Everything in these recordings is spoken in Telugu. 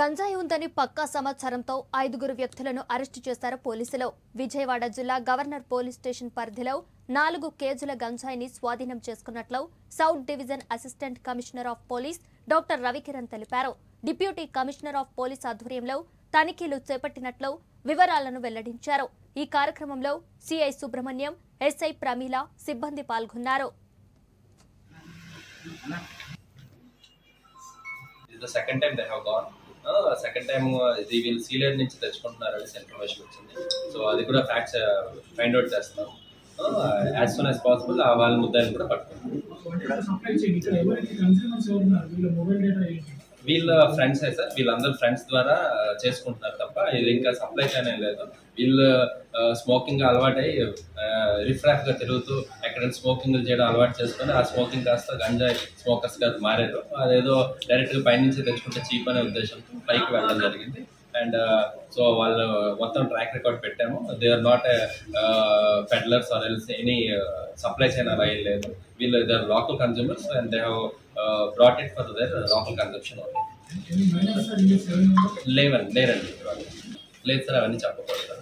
గంజాయి ఉందని పక్కా సమాచారంతో ఐదుగురు వ్యక్తులను అరెస్టు చేశారు పోలీసులు విజయవాడ జిల్లా గవర్నర్ పోలీస్ స్టేషన్ పరిధిలో నాలుగు కేజీల గంజాయిని స్వాధీనం చేసుకున్నట్లు south division assistant commissioner of police doctor Ravikiran తెలిపారు డిప్యూటీ కమిషనర్ ఆఫ్ పోలీస్ ఆధ్వర్యంలో తనిఖీలు చేపట్టినట్లు వివరాలను వెల్లడించారు ఈ కార్యక్రమంలో సిఐ సుబ్రహ్మణ్యం ఎస్ఐ ప్రమీల సిబ్బంది పాల్గొన్నారు ఇది the second time they have gone second time ఇది వీళ్ళు సీలియర్ నుంచి తెచ్చుకుంటున్నారు అనేసి ఇన్ఫర్మేషన్ వచ్చింది సో అది కూడా ఫ్యాక్ట్స్ ఫైండ్ అవుట్ చేస్తాం యాజ్ సూన్ యాజ్ పాసిబుల్ వాళ్ళ ముద్దాయిని కూడా పట్టుకుంటాం సప్లై చేయండి ఇక్కడ ఎవరైతే కన్స్యూమర్స్ ఎవరున్నారు వీళ్ళ మొబైల్ డేటా ఏంటి వీళ్ళ ఫ్రెండ్స్ సార్ వీళ్ళందరూ ఫ్రెండ్స్ ద్వారా uh, చేసుకుంటున్నారు తప్ప ఇది ఇంకా సప్లై చేయనే లేదు వీళ్ళు స్మోకింగ్ అలవాటై రిఫ్రాఫ్ గా తిరుగుతూ ఎక్కడైనా స్మోకింగ్ చేయడం అలవాటు చేసుకొని ఆ స్మోకింగ్ కాస్త గంజాయి స్మోకర్స్ గా మారారు అదేదో డైరెక్ట్ గా పైనుంచి తెచ్చుకుంటే చీప్ అనే ఉద్దేశంతో పైకి వెళ్ళడం జరిగింది అండ్ సో వాళ్ళు మొత్తం ట్రాక్ రికార్డ్ పెట్టాము they are not peddlers or else any supply chain అలా ఏం లేదు వీళ్ళు they are local consumers and they have brought it for their local consumption only ఎన్ని minors sir English seven members లేవండి లేరండి ఇవాళ. లేదు సార్ అవన్నీ చెప్పకూడదు సార్.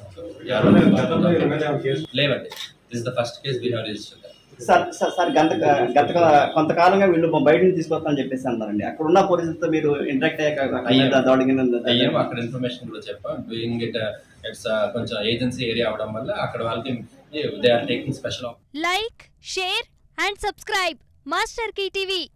లేవండి this the first case we have register sir sir sir గత గత కొంతకాలంగా వీళ్ళు బయట నుంచి తీసుకొస్తామని చెప్పేసి అన్నారండి అక్కడ ఉన్న పోలీసులతో మీరు ఇంటరాక్ట్ అయ్యాక అక్కడ అయ్యాం. మీద దాడి కింద అయ్యాం అక్కడ ఇన్ఫర్మేషన్ కూడా చెప్పాం డూయింగ్ ఇట్ ఇట్స్ కొంచెం ఏజెన్సీ ఏరియా అవడం వల్ల అక్కడ వాళ్ళకి they are taking special like share and subscribe master TV